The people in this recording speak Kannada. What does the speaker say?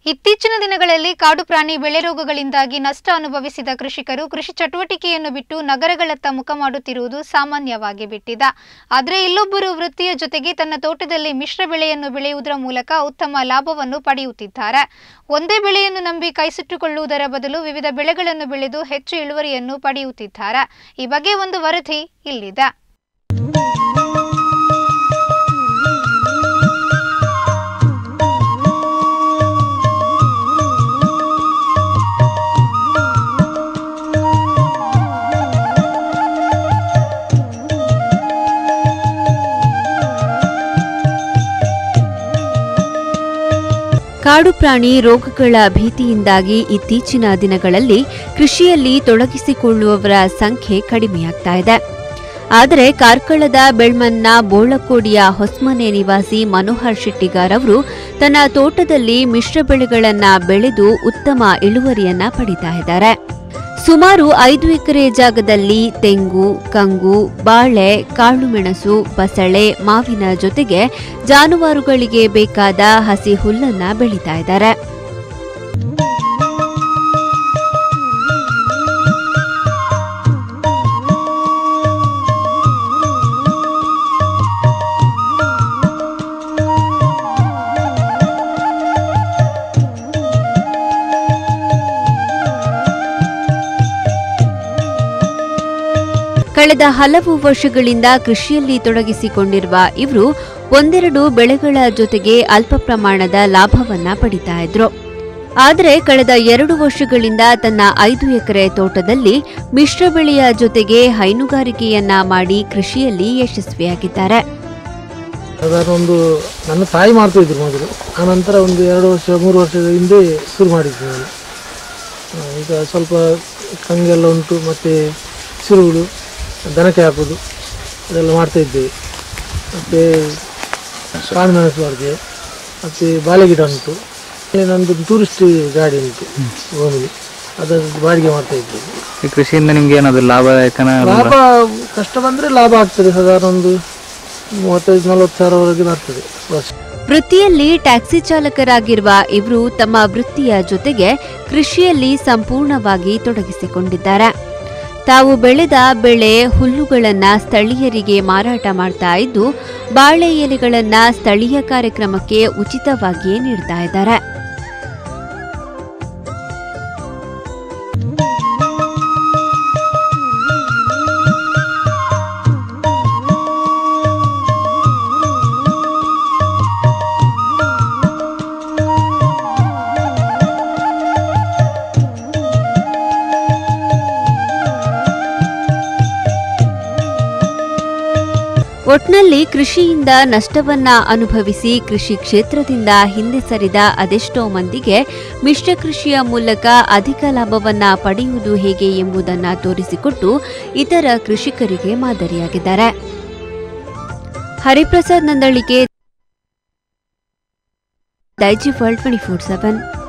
ಇತ್ತೀಚಿನ ದಿನಗಳಲ್ಲಿ ಕಾಡು ಪ್ರಾಣಿ ಬೆಳೆ ರೋಗಗಳಿಂದಾಗಿ ನಷ್ಟ ಅನುಭವಿಸಿದ ಕೃಷಿಕರು ಕೃಷಿ ಚಟುವಟಿಕೆಯನ್ನು ಬಿಟ್ಟು ನಗರಗಳತ್ತ ಮುಖ ಮಾಡುತ್ತಿರುವುದು ಸಾಮಾನ್ಯವಾಗಿ ಬಿಟ್ಟಿದೆ ಆದರೆ ಇಲ್ಲೊಬ್ಬರು ವೃತ್ತಿಯ ಜೊತೆಗೆ ತನ್ನ ತೋಟದಲ್ಲಿ ಮಿಶ್ರ ಬೆಳೆಯನ್ನು ಬೆಳೆಯುವುದರ ಮೂಲಕ ಉತ್ತಮ ಲಾಭವನ್ನು ಪಡೆಯುತ್ತಿದ್ದಾರೆ ಒಂದೇ ಬೆಳೆಯನ್ನು ನಂಬಿ ಕೈಸುಟ್ಟುಕೊಳ್ಳುವುದರ ಬದಲು ವಿವಿಧ ಬೆಳೆಗಳನ್ನು ಬೆಳೆದು ಹೆಚ್ಚು ಇಳುವರಿಯನ್ನು ಪಡೆಯುತ್ತಿದ್ದಾರೆ ಈ ಬಗ್ಗೆ ಒಂದು ವರದಿ ಇಲ್ಲಿದೆ ಕಾಡು ಪ್ರಾಣಿ ರೋಗಗಳ ಭೀತಿಯಿಂದಾಗಿ ಇತ್ತೀಚಿನ ದಿನಗಳಲ್ಲಿ ಕೃಷಿಯಲ್ಲಿ ತೊಡಗಿಸಿಕೊಳ್ಳುವವರ ಸಂಖ್ಯೆ ಕಡಿಮೆಯಾಗ್ತಾ ಇದೆ ಆದರೆ ಕಾರ್ಕಳದ ಬೆಳ್ಮನ್ನ ಬೋಳಕೋಡಿಯ ಹೊಸ್ಮನೆ ನಿವಾಸಿ ಮನೋಹರ್ ಶೆಟ್ಟಿಗಾರ್ ಅವರು ತನ್ನ ತೋಟದಲ್ಲಿ ಮಿಶ್ರ ಬೆಳೆಗಳನ್ನ ಬೆಳೆದು ಉತ್ತಮ ಇಳುವರಿಯನ್ನ ಪಡಿತಾ ಇದ್ದಾರೆ ಸುಮಾರು ಐದು ಎಕರೆ ಜಾಗದಲ್ಲಿ ತೆಂಗು ಕಂಗು ಬಾಳೆ ಕಾಳುಮೆಣಸು ಬಸಳೆ ಮಾವಿನ ಜೊತೆಗೆ ಜಾನುವಾರುಗಳಿಗೆ ಬೇಕಾದ ಹಸಿ ಹುಲ್ಲನ್ನ ಬೆಳೀತಾ ಇದ್ದಾರೆ ಕಳೆದ ಹಲವು ವರ್ಷಗಳಿಂದ ಕೃಷಿಯಲ್ಲಿ ತೊಡಗಿಸಿಕೊಂಡಿರುವ ಇವರು ಒಂದೆರಡು ಬೆಳೆಗಳ ಜೊತೆಗೆ ಅಲ್ಪ ಪ್ರಮಾಣದ ಲಾಭವನ್ನ ಪಡಿತಾ ಇದ್ರು ಆದರೆ ಕಳೆದ ಎರಡು ವರ್ಷಗಳಿಂದ ತನ್ನ ಐದು ಎಕರೆ ತೋಟದಲ್ಲಿ ಮಿಶ್ರ ಬೆಳೆಯ ಜೊತೆಗೆ ಹೈನುಗಾರಿಕೆಯನ್ನ ಮಾಡಿ ಕೃಷಿಯಲ್ಲಿ ಯಶಸ್ವಿಯಾಗಿದ್ದಾರೆ ಸಾಧಾರಣ ಒಂದು ನನ್ನ ತಾಯಿ ಮಾಡ್ತಾ ಇದ್ರು ಮೊದಲು ಆನಂತರ ಒಂದು ಎರಡು ವರ್ಷ ಮೂರು ವರ್ಷದ ಹಿಂದೆ ಶುರು ಮಾಡಿದ್ದೆ ನಾನು ಆ, ಈಗ ಸ್ವಲ್ಪ ಕಂಗೆಲ್ಲ ಉಂಟು ಮತ್ತು ಸಿರುಗಳು ದನಕ್ಕೆ ಹಾಕೋದು ಅದೆಲ್ಲ ಮಾಡ್ತಾ ಇದ್ದೇವೆ ಮತ್ತು ಕಾಳುಮೆಣಸು ಮಾಡಿದೆ ಮತ್ತು ಬಾಳೆ ಗಿಡ ಉಂಟು ಇಲ್ಲಿ ನಂದು ಟೂರಿಸ್ಟ್ ಗಾಡಿ ಉಂಟು ಓಮಿಲಿ ಅದನ್ನು ಬಾಡಿಗೆ ಮಾಡ್ತಾ ಇದ್ದೇವೆ ಈ ಕೃಷಿಯಿಂದ ನಿಮ್ಗೆ ಏನಾದ್ರು ಲಾಭದಾಯಕನ ಲಾಭ ಕಷ್ಟ ಬಂದರೆ ಲಾಭ ಆಗ್ತದೆ ಸಾಧಾರಣ ಒಂದು ಮೂವತ್ತೈದು ನಲವತ್ತು ಸಾವಿರವರೆಗೆ ಬರ್ತದೆ ವರ್ಷ ವೃತ್ತಿಯಲ್ಲಿ ಟ್ಯಾಕ್ಸಿ ಚಾಲಕರಾಗಿರುವ ಇವರು ತಮ್ಮ ವೃತ್ತಿಯ ಜೊತೆಗೆ ಕೃಷಿಯಲ್ಲಿ ಸಂಪೂರ್ಣವಾಗಿ ತೊಡಗಿಸಿಕೊಂಡಿದ್ದಾರೆ ತಾವು ಬೆಳೆದ ಬೆಳೆ ಹುಲ್ಲುಗಳನ್ನ ಸ್ಥಳೀಯರಿಗೆ ಮಾರಾಟ ಮಾಡ್ತಾ ಇದ್ದು ಬಾಳೆ ಎಲೆಗಳನ್ನ ಸ್ಥಳೀಯ ಕಾರ್ಯಕ್ರಮಕ್ಕೆ ಉಚಿತವಾಗಿಯೇ ನೀಡ್ತಾ ಇದ್ದಾರೆ ಒಟ್ನಲ್ಲಿ ಕೃಷಿಯಿಂದ ನಷ್ಟವನ್ನ ಅನುಭವಿಸಿ ಕೃಷಿ ಕ್ಷೇತ್ರದಿಂದ ಹಿಂದೆ ಸರಿದ ಅದೆಷ್ಟೋ ಮಂದಿಗೆ ಮಿಶ್ರ ಕೃಷಿಯ ಮೂಲಕ ಅಧಿಕ ಲಾಭವನ್ನ ಪಡೆಯುವುದು ಹೇಗೆ ಎಂಬುದನ್ನ ತೋರಿಸಿಕೊಟ್ಟು ಇತರ ಕೃಷಿಕರಿಗೆ ಮಾದರಿಯಾಗಿದ್ದಾರೆ Hariprasad Nandalike Daiji world twenty four seven